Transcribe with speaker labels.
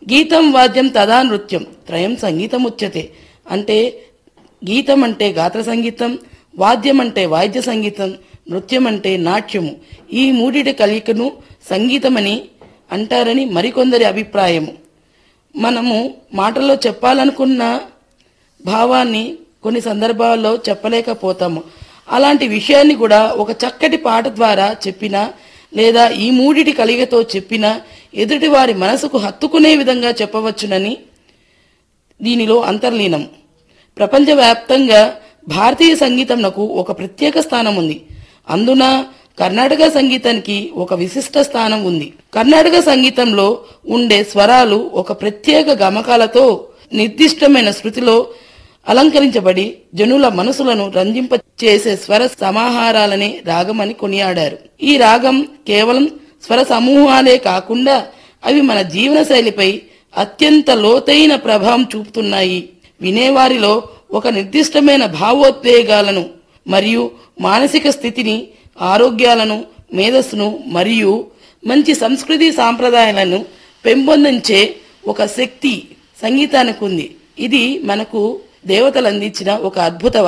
Speaker 1: గీతం వాద్యం తదా నృత్యం త్రయం సంగీతముచ్యతే అంటే గీతం అంటే గాత్ర సంగీతం వాద్యం అంటే వాద్య సంగీతం నృత్యం అంటే నాట్యము ఈ మూడిటి కలికను సంగీతమని అంటారని మరికొందరి అభిప్రాయము మనము మాటల్లో చెప్పాలనుకున్న భావాన్ని కొన్ని సందర్భాల్లో చెప్పలేకపోతాము అలాంటి విషయాన్ని కూడా ఒక చక్కటి పాట ద్వారా చెప్పినా లేదా ఈ మూడిటి కలిగతో చెప్పినా ఎదుటి వారి మనసుకు హత్తుకునే విధంగా చెప్పవచ్చునని దీనిలో అంతర్లీనం ప్రపంచవ్యాప్తంగా భారతీయ సంగీతంనకు ఒక ప్రత్యేక స్థానం ఉంది అందున కర్ణాటక సంగీతానికి ఒక విశిష్ట స్థానం ఉంది కర్ణాటక సంగీతంలో ఉండే స్వరాలు ఒక ప్రత్యేక గమకాలతో నిర్దిష్టమైన శృతిలో అలంకరించబడి జనుల మనసులను రంజింప చేసే స్వర సమాహారాలనే రాగమని కొనియాడారు ఈ రాగం కేవలం స్వర సమూహాలే కాకుండా అవి మన జీవన శైలిపై అత్యంత లోతైన ప్రభావం చూపుతున్నాయి వినేవారిలో ఒక నిర్దిష్టమైన భావోద్వేగాలను మరియు మానసిక స్థితిని ఆరోగ్యాలను మేధస్సును మరియు మంచి సంస్కృతి సాంప్రదాయాలను పెంపొందించే ఒక శక్తి సంగీతానికి ఉంది ఇది మనకు దేవతలు అందించిన ఒక అద్భుత